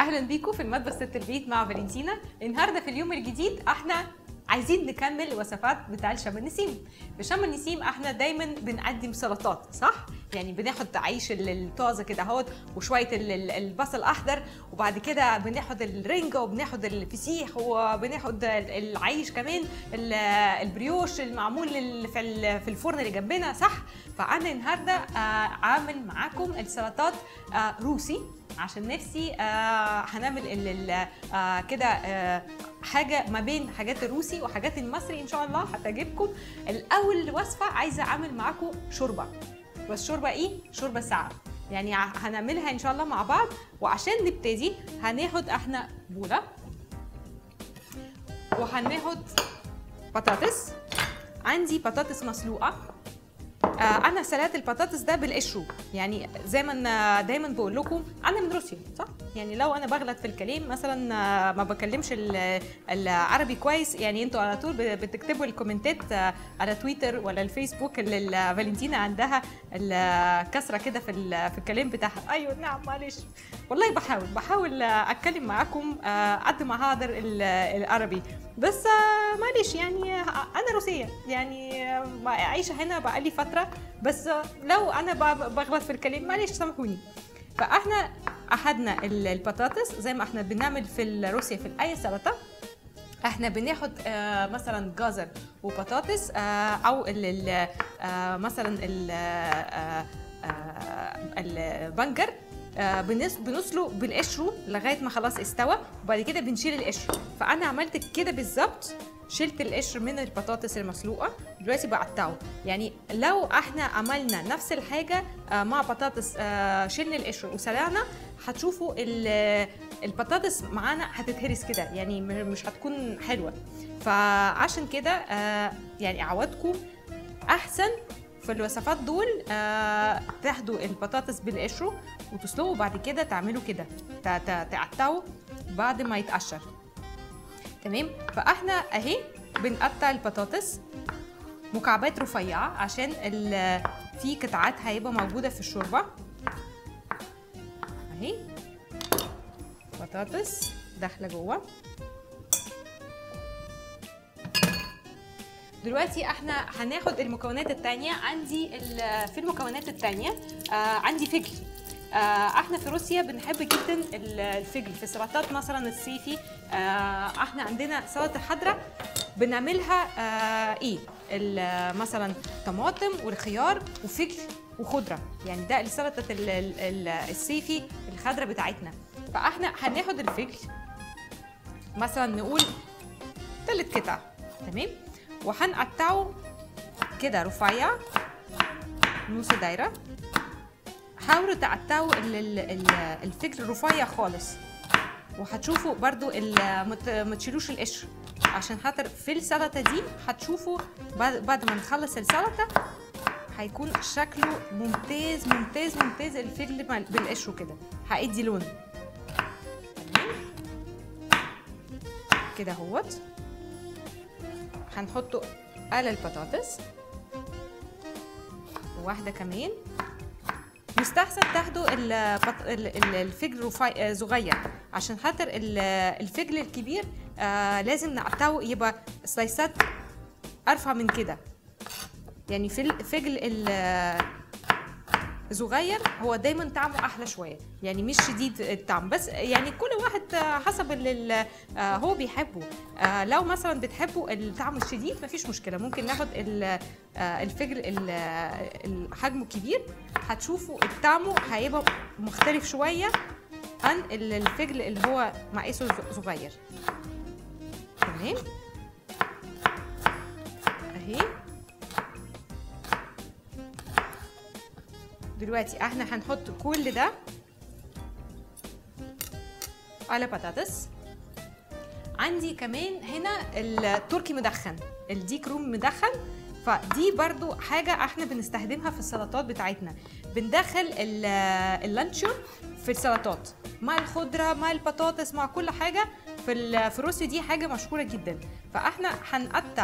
اهلا بيكم في المطبخ ست البيت مع فالنتينا النهارده في اليوم الجديد احنا عايزين نكمل الوصفات بتاع الشم النسيم في شم النسيم احنا دايما بنقدم سلطات صح يعني بناخد عيش ال- الطازه كده اهوت وشويه ال- ال- البصل الاخضر وبعد كده بناخد الرنجه وبناخد الفسيخ وبناخد ال- العيش كمان ال- البريوش المعمول ال- في ال- في الفرن اللي جنبنا صح فانا النهارده آه، عامل معاكم السلطات آه، روسي عشان نفسي آه هنعمل ال- ال- آه كده آه حاجه ما بين حاجات الروسي وحاجات المصري ان شاء الله هتعجبكم الاول وصفه عايزه اعمل معاكم شوربه بس شوربه ايه شوربه ساقعه يعني ع- هنعملها ان شاء الله مع بعض وعشان نبتدي هناخد احنا بوله وهناخد بطاطس عندي بطاطس مسلوقه آه، انا سلقت البطاطس ده بالقشره يعني زي ما أنا دايما بقول لكم انا من روسيا صح يعني لو انا بغلط في الكلام مثلا آه، ما بكلمش ال- العربي كويس يعني انتوا على طول بتكتبوا الكومنتات آه، على تويتر ولا الفيسبوك اللي ال- فالنتينا عندها الكسره كده في ال- في الكلام بتاعها ايوه نعم معلش والله بحاول بحاول آه، اتكلم معاكم آه، قد ما هقدر ال- العربي بس آه، معلش يعني آه، انا روسيه يعني آه، عايشه هنا بقالي فتره بس آه، لو انا ب- بغلط في الكلام معلش سامحوني فاحنا اخدنا ال- البطاطس زي ما احنا بنعمل في روسيا في اي سلطه احنا بناخد آه، مثلا جزر وبطاطس آه، او ال ال آه، مثلا ال آه، آه، البنجر آه، بنس- بنسلق بالقشره لغايه ما خلاص استوى وبعد كده بنشيل القشر فانا عملت كده بالظبط شلت القشر من البطاطس المسلوقه دلوقتي بقطعه يعني لو احنا عملنا نفس الحاجه آه، مع بطاطس آه، شلنا القشر وسلقنا هتشوفوا ال- البطاطس معانا هتتهرس كده يعني م- مش هتكون حلوه فعشان كده آه، يعني اعودكم احسن في الوصفات دول آه، تاخدوا البطاطس بالقشره وتسلقوا بعد كده تعملوا كده ت- ت- تقطعوا بعد ما يتقشر تمام فاحنا اهي بنقطع البطاطس مكعبات رفيعه عشان ال- في قطعات هيبقى موجوده في الشوربه اهي بطاطس داخله جوه دلوقتي احنا هناخد المكونات التانية عندي ال- في المكونات التانية آه عندي فجل آه احنا في روسيا بنحب جدا ال- الفجل في السلطات مثلا الصيفي آه احنا عندنا سلطة خضراء بنعملها آه ايه ال- مثلا طماطم والخيار وفجل وخضرة يعني ده السلطة ال- ال- ال- الصيفي الخضراء بتاعتنا فاحنا هناخد الفجل مثلا نقول ثلاث قطع تمام وهنقطعه كده رفيع نص دايره حاولوا تقطعوا ال- ال- ال- الفجل رفيع خالص وهتشوفوا برضو ال- مت- ما تشيلوش القشر عشان خاطر في السلطه دي هتشوفوا بعد بعد ما نخلص السلطه هيكون شكله ممتاز ممتاز ممتاز الفجل مع- بالقشر كده هيدي لون تمام كده اهوت هنحطه على البطاطس وواحدة كمان يستحسن تاخدوا البط... ال- ال- الفجل رفي... آه، صغير عشان خاطر ال- الفجل الكبير آه لازم نقطعه يبقى سلايسات ارفع من كده يعني في الفجل ال- صغير هو دايما طعمه احلى شويه يعني مش شديد الطعم بس يعني كل واحد آه، حسب اللي هو بيحبه آه، لو مثلا بتحبوا الطعم الشديد مفيش مشكله ممكن ناخد ال- آه، الفجل ال- ال- حجمه كبير هتشوفوا طعمه هيبقى مختلف شويه عن ال- الفجل اللي هو مقاسه ز- صغير تمام اهي دلوقتي احنا هنحط كل ده على بطاطس عندي كمان هنا التركي مدخن الديك روم مدخن فدي برضو حاجة احنا بنستخدمها في السلطات بتاعتنا بندخل ال- اللانشون في السلطات مع الخضرة مع البطاطس مع كل حاجة في ال- في روسيا دي حاجة مشهورة جدا فاحنا هنقطع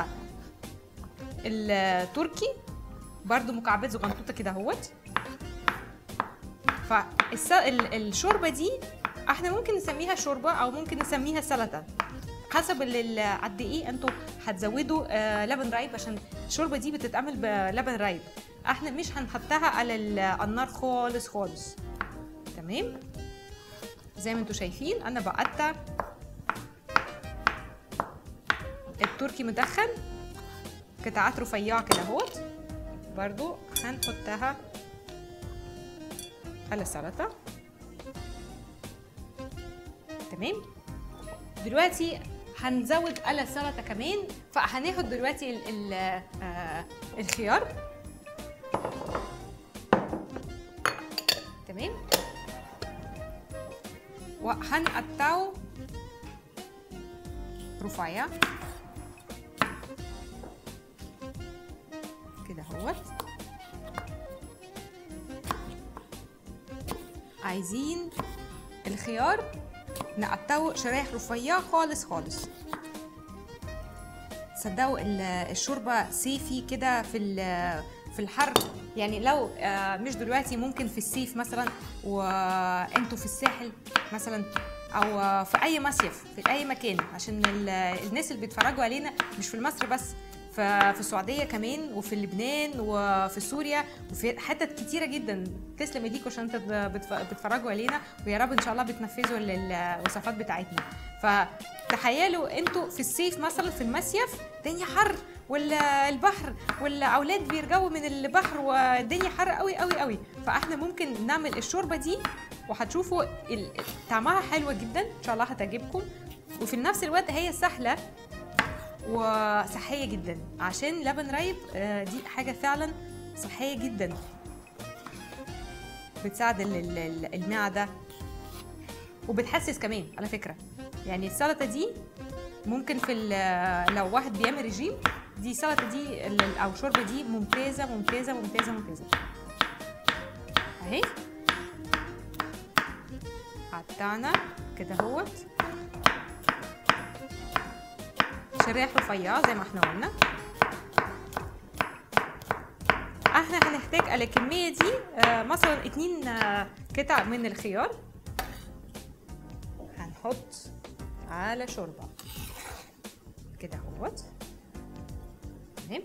التركي برضو مكعبات صغنطوطة كده اهوت فالشوربة دي احنا ممكن نسميها شوربه او ممكن نسميها سلطه حسب ال- ال- قد ايه انتوا هتزودوا آه لبن رايب عشان الشوربه دي بتتعمل بلبن رايب احنا مش هنحطها على ال- النار خالص خالص تمام زي ما انتوا شايفين انا بقطع التركي مدخن قطعات رفيعه كده اهوت برضو هنحطها على السلطه تمام دلوقتي هنزود على السلطه كمان فهناخد دلوقتي ال ال آه الخيار تمام وهنقطعه رفيع كده اهوت عايزين الخيار نقطعه شرايح رفيعة خالص خالص صدقوا ال- الشوربة صيفي كده في ال- في الحر يعني لو آه، مش دلوقتي ممكن في الصيف مثلا وانتوا في الساحل مثلا او آه، في اي مصيف في اي مكان عشان ال- الناس اللي بيتفرجوا علينا مش في مصر بس ف- في السعوديه كمان وفي لبنان وفي سوريا وفي حتت كتيره جدا تسلم ايديكم عشان انتوا بتف- بتتفرجوا علينا ويا رب ان شاء الله بتنفذوا ال- الوصفات بتاعتنا فتخيلوا انتوا في الصيف مثلا في المصيف الدنيا حر ولا البحر والاولاد بيرجعوا من البحر والدنيا حر قوي قوي قوي فاحنا ممكن نعمل الشوربه دي وهتشوفوا ال- طعمها حلوه جدا ان شاء الله هتعجبكم وفي نفس الوقت هي سهله وصحيه جدا عشان لبن رايب آه، دي حاجه فعلا صحيه جدا بتساعد ال- ال- ال- المعده وبتحسس كمان على فكره يعني السلطه دي ممكن في ال- لو واحد بيعمل رجيم دي السلطه دي ال- او الشوربه دي ممتازه ممتازه ممتازه ممتازه اهي قطعنا كده اهوت شرايح رفيعه زي ما احنا قلنا احنا هنحتاج على الكميه دي آه، مثلا اتنين آه، قطع من الخيار هنحط على شوربه كده اهوت تمام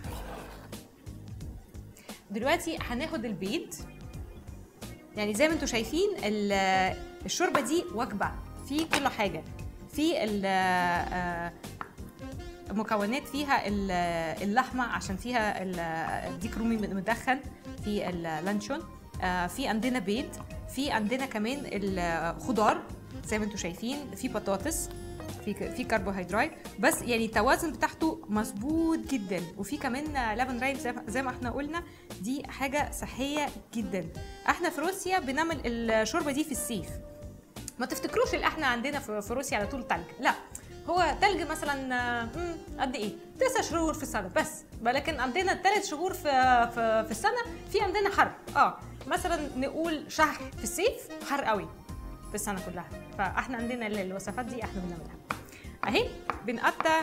دلوقتي هناخد البيض يعني زي ما انتم شايفين ال- الشوربه دي وجبه في كل حاجه في ال- آه، مكونات فيها ال- اللحمه عشان فيها ال- الديك رومي مدخن في اللانشون آه، في عندنا بيض في عندنا كمان الخضار زي ما انتم شايفين في بطاطس في ك- في كربوهيدرات بس يعني التوازن بتاعته مظبوط جدا وفي كمان لبن رايب زي ما- زي ما احنا قلنا دي حاجه صحيه جدا احنا في روسيا بنعمل الشوربه دي في الصيف ما تفتكروش اللي احنا عندنا في في روسيا على طول تلج لا هو تلج مثلا آه، مم، قد ايه تسع شهور في السنه بس لكن عندنا ثلاث شهور في في في السنه في عندنا حر اه مثلا نقول شهر في الصيف حر قوي في السنه كلها فاحنا عندنا ال- الوصفات دي احنا بنعملها اهي بنقطع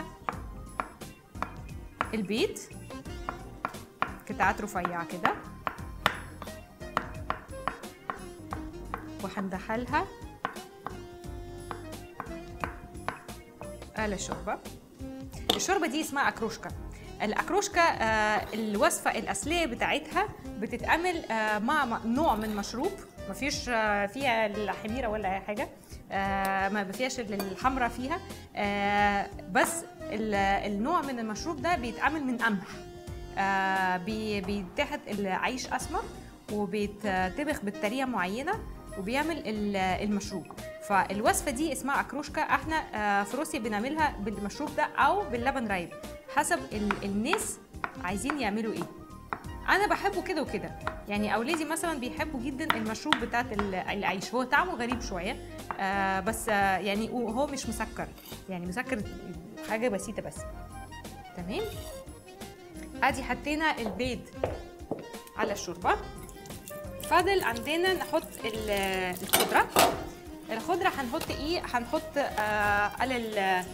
البيض قطعات رفيعه كده وهندخلها على الشوربه الشوربه دي اسمها اكروشكا الاكروشكا آه الوصفه الاصليه بتاعتها بتتعمل آه مع م- نوع من مشروب ما فيش آه فيها الحميره ولا اي حاجه آه ما فيهاش الحمراء فيها آه بس ال- النوع من المشروب ده بيتعمل من قمح آه بي- بيتاخد العيش اسمر وبيتطبخ بطريقه معينه وبيعمل ال- المشروب فالوصفه دي اسمها اكروشكا احنا آه، في روسيا بنعملها بالمشروب ده او باللبن رايب حسب ال- الناس عايزين يعملوا ايه انا بحبه كده وكده يعني اولادي مثلا بيحبوا جدا المشروب بتاعت ال- العيش هو طعمه غريب شويه آه بس آه يعني هو مش مسكر يعني مسكر حاجه بسيطه بس تمام ادي حطينا البيض على الشوربه فاضل عندنا نحط ال- الخضره الخضره هنحط ايه هنحط آه على ال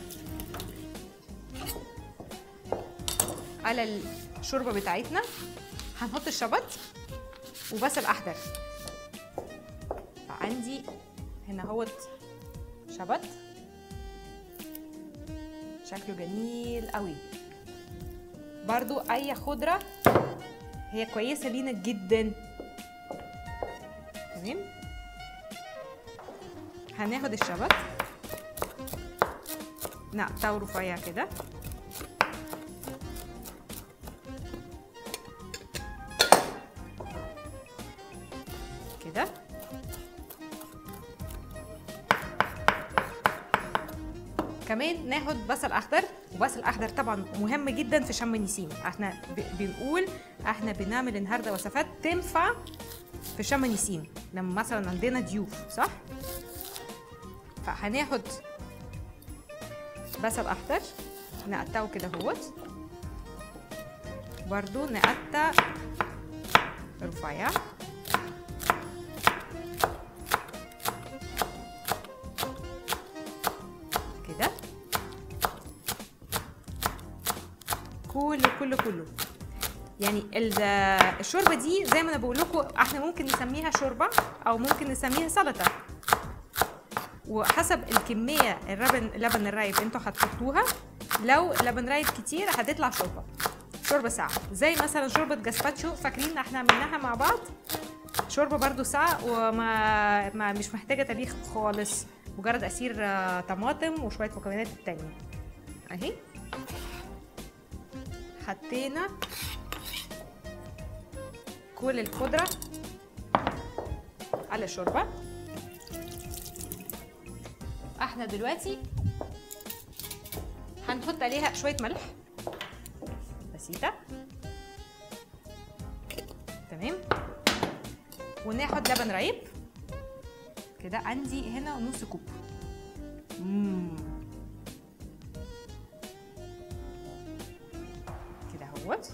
على الشوربه بتاعتنا هنحط الشبت وبصل احمر فعندي هنا هوت شبت شكله جميل قوي برضو اي خضره هي كويسه لينا جدا تمام هناخد الشبت نقطعه رفيع كده كده كمان ناخد بصل اخضر وبصل اخضر طبعا مهم جدا في شم النسيم احنا ب- بنقول احنا بنعمل النهارده وصفات تنفع في شم النسيم لما مثلا عندنا ضيوف صح فهناخد بصل اخضر نقطعه كده اهوت برضو نقطع رفيع كده كله كله كله يعني ال- الشوربه دي زي ما انا بقول لكم احنا ممكن نسميها شوربه او ممكن نسميها سلطه وحسب الكميه اللبن لبن الرايب انتوا هتحطوها لو لبن رايب كتير هتطلع شوربه شوربه ساعه زي مثلا شوربه جاسباتشو فاكرين احنا عملناها مع بعض شوربه برضو ساعه وما ما مش محتاجه طبيخ خالص مجرد عصير آه، طماطم وشويه مكونات تانية اهي حطينا كل الخضره على الشوربه احنا دلوقتي هنحط عليها شويه ملح بسيطه تمام وناخد لبن رايب كده عندي هنا نص كوب مم. كده اهوت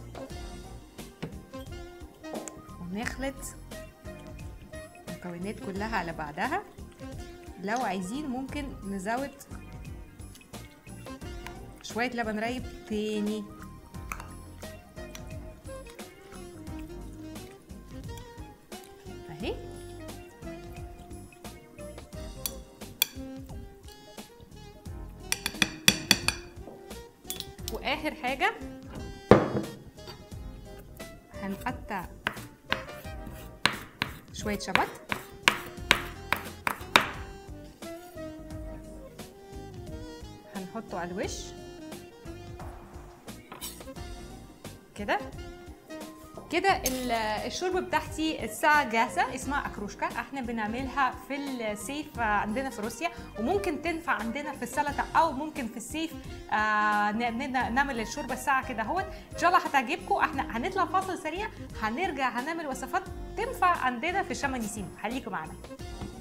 ونخلط المكونات كلها على بعضها لو عايزين ممكن نزود شوية لبن رايب تاني اهي واخر حاجة هنقطع شوية شبت هنحطه على الوش كده كده ال- الشوربه بتاعتي الساعه جاهزه اسمها اكروشكا احنا بنعملها في الصيف آه، عندنا في روسيا وممكن تنفع عندنا في السلطه او ممكن في الصيف آه، ن- ن- نعمل الشوربه الساعه كده اهوت ان شاء الله هتعجبكم احنا هنطلع فاصل سريع هنرجع هنعمل وصفات تنفع عندنا في شم النسيم خليكم معانا